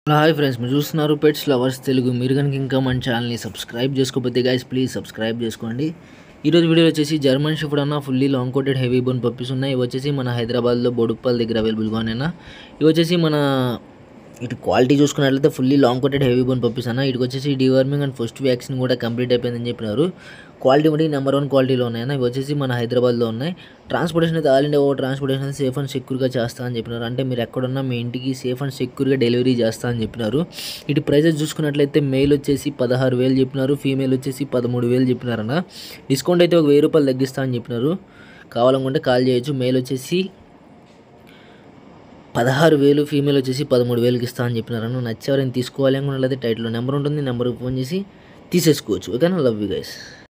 hello hi friends మీరు చూస్తున్నారు pets lovers Telugu మీరు కనుక ఇంకా మన ఛానల్ని సబ్స్క్రైబ్ చేసుకోకపోతే గైస్ ప్లీజ్ సబ్స్క్రైబ్ చేసుకోండి ఈరోజు వీడియో వచ్చేసి జర్మన్ షిఫ్ట్ అన్న fully long coated heavy bone puppies ఉన్నాయి ఇవి వచ్చేసి మన హైదరాబాద్లో బొడుప్పల్ దగ్గర అవైలబుల్గా ఉన్నాయన్న ఇవి వచ్చేసి మన ఇటు క్వాలిటీ చూసుకున్నట్లయితే fully long coated heavy bone puppies అన్న ఇటు వచ్చేసి డివార్మింగ్ అండ్ ఫస్ట్ వ్యాక్సిన్ కూడా కంప్లీట్ అయిపోయిందని చెప్పినారు క్వాలిటీ కూడా నెంబర్ వన్ క్వాలిటీలో ఉన్నాయన్న ఇవి వచ్చేసి మన హైదరాబాద్లో ఉన్నాయి ట్రాన్స్పోర్టేషన్ అయితే ఆల్ ఇండియా ఓ ట్రాన్స్పోర్టేషన్ సేఫ్ అండ్ సెక్యూర్గా చేస్తా అని చెప్పినారు అంటే మీరు ఎక్కడున్నా మీ ఇంటికి సేఫ్ అండ్ సెక్యూర్గా డెలివరీ చేస్తా అని చెప్పినారు ఇటు ప్రైజెస్ చూసుకున్నట్లయితే మేల్ వచ్చేసి పదహారు వేలు చెప్పినారు ఫీమేల్ వచ్చేసి పదమూడు వేలు చెప్పినారన్న డిస్కౌంట్ అయితే ఒక వెయ్యి రూపాయలు తగ్గిస్తా అని చెప్పినారు కావాలనుకుంటే కాల్ చేయొచ్చు మేల్ వచ్చేసి పదహారు వేలు ఫీమేల్ వచ్చేసి పదమూడు వేలకి ఇస్తా అని చెప్పినారన్న నచ్చేవారైనా తీసుకోవాలి అనుకున్నట్లయితే టైట్లో నెంబర్ ఉంటుంది నెంబర్కి ఫోన్ చేసి తీసేసుకోవచ్చు ఓకేనా లవ్ యూ గైస్